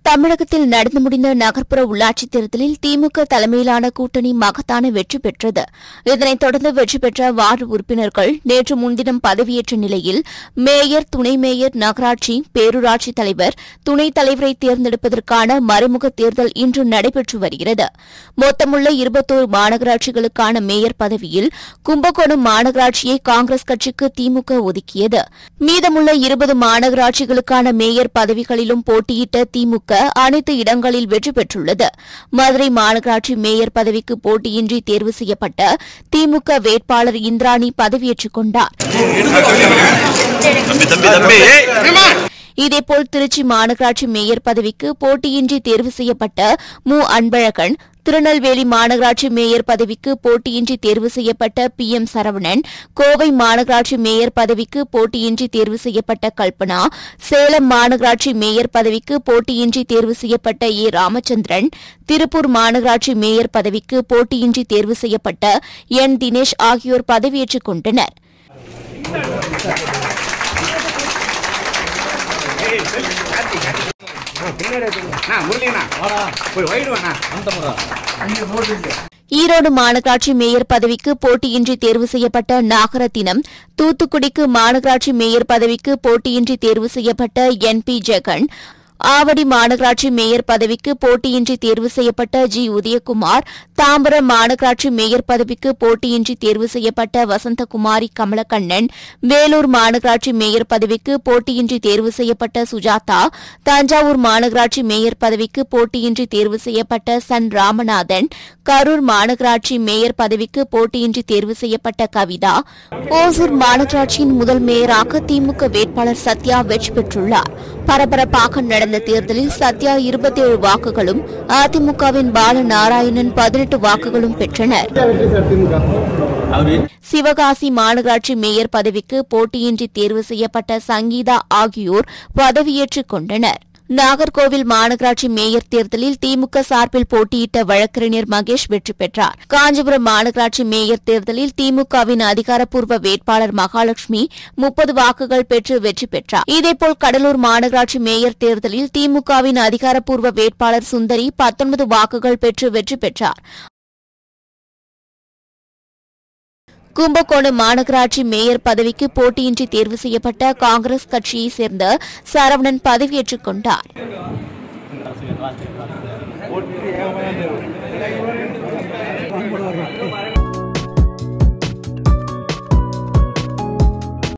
தமிழகத்தில் நடந்து முடிந்த நகர்ப்புற உள்ளாட்சித் தேர்தலில் திமுக தலைமையிலான கூட்டணி மகத்தான வெற்றி பெற்றது இதனைத் தொடர்ந்து வெற்றி பெற்ற வார்டு உறுப்பினர்கள் நேற்று முன்தினம் பதவியேற்ற நிலையில் மேயர் துணை மேயர் நகராட்சி பேரூராட்சி தலைவர் துணைத் தலைவரை தேர்ந்தெடுப்பதற்கான மறைமுக தேர்தல் இன்று நடைபெற்று வருகிறது மொத்தமுள்ள இருபத்தோரு மாநகராட்சிகளுக்கான மேயர் பதவியில் கும்பகோணம் மாநகராட்சியை காங்கிரஸ் கட்சிக்கு திமுக ஒதுக்கியது மீதமுள்ள இருபது மாநகராட்சிகளுக்கான மேயர் பதவிகளிலும் போட்டியிட்ட திமுக அனைத்து இடங்களில் வெற்றி பெற்றுள்ளது மதுரை மாநகராட்சி மேயர் பதவிக்கு போட்டியின்றி தேர்வு செய்யப்பட்ட திமுக வேட்பாளர் இந்திராணி பதவியேற்றுக் கொண்டார் தம்பி தம்பி தம்பி இதேபோல் திருச்சி மாநகராட்சி மேயர் பதவிக்கு போட்டியின்றி தேர்வு செய்யப்பட்ட மு அன்பழகன் திருநெல்வேலி மாநகராட்சி மேயர் பதவிக்கு போட்டியின்றி தேர்வு செய்யப்பட்ட பி எம் சரவணன் கோவை மாநகராட்சி மேயர் பதவிக்கு போட்டியின்றி தேர்வு செய்யப்பட்ட கல்பனா சேலம் மாநகராட்சி மேயர் பதவிக்கு போட்டியின்றி தேர்வு செய்யப்பட்ட ஏ ராமச்சந்திரன் திருப்பூர் மாநகராட்சி மேயர் பதவிக்கு போட்டியின்றி தேர்வு செய்யப்பட்ட என் தினேஷ் ஆகியோர் பதவியேற்றுக் கொண்டனர் அண்ணா முரளிண்ணா போய் வைடுவாண்ணா ஈரோடு மாநகராட்சி மேயர் பதவிக்கு போட்டியின்றி தேர்வு செய்யப்பட்ட நாகரத்தினம் தூத்துக்குடிக்கு மாநகராட்சி மேயர் பதவிக்கு போட்டியின்றி தேர்வு செய்யப்பட்ட என் பி ஜெகன் ஆவடி மாநகராட்சி மேயர் பதவிக்கு போட்டியின்றி தேர்வு செய்யப்பட்ட ஜி உதயகுமார் தாம்பரம் மாநகராட்சி மேயர் பதவிக்கு போட்டியின்றி தேர்வு செய்யப்பட்ட வசந்தகுமாரி கமலக்கண்ணன் வேலூர் மாநகராட்சி மேயர் பதவிக்கு போட்டியின்றி தேர்வு செய்யப்பட்ட சுஜாதா தஞ்சாவூர் மாநகராட்சி மேயர் பதவிக்கு போட்டியின்றி தேர்வு செய்யப்பட்ட சன் ராமநாதன் கரூர் மாநகராட்சி மேயர் பதவிக்கு போட்டியின்றி தேர்வு செய்யப்பட்ட கவிதா ஓசூர் மாநகராட்சியின் முதல் மேயராக திமுக வேட்பாளர் சத்யா வெற்றி பெற்றுள்ளார் பரபரப்பாக நடந்த தேர்தலில் சத்யா இருபத்தேழு வாக்குகளும் அதிமுகவின் பால நாராயணன் பதினெட்டு வாக்குகளும் பெற்றனர் சிவகாசி மாநகராட்சி மேயர் பதவிக்கு போட்டியின்றி தேர்வு செய்யப்பட்ட சங்கீதா ஆகியோர் பதவியேற்றுக் கொண்டனர் நாகர்கோவில் மாநகராட்சி மேயர் தேர்தலில் திமுக சார்பில் போட்டியிட்ட வழக்கறிஞர் மகேஷ் வெற்றி பெற்றார் காஞ்சிபுரம் மாநகராட்சி மேயர் தேர்தலில் திமுகவின் அதிகாரப்பூர்வ வேட்பாளர் மகாலட்சுமி முப்பது வாக்குகள் பெற்று வெற்றி பெற்றார் இதேபோல் கடலூர் மாநகராட்சி மேயர் தேர்தலில் திமுகவின் அதிகாரப்பூர்வ வேட்பாளர் சுந்தரி பத்தொன்பது வாக்குகள் பெற்று வெற்றி பெற்றார் கும்பகோணம் மாநகராட்சி மேயர் பதவிக்கு போட்டியின்றி தேர்வு செய்யப்பட்ட காங்கிரஸ் கட்சியைச் சேர்ந்த சரவணன் பதவியேற்றுக் கொண்டார்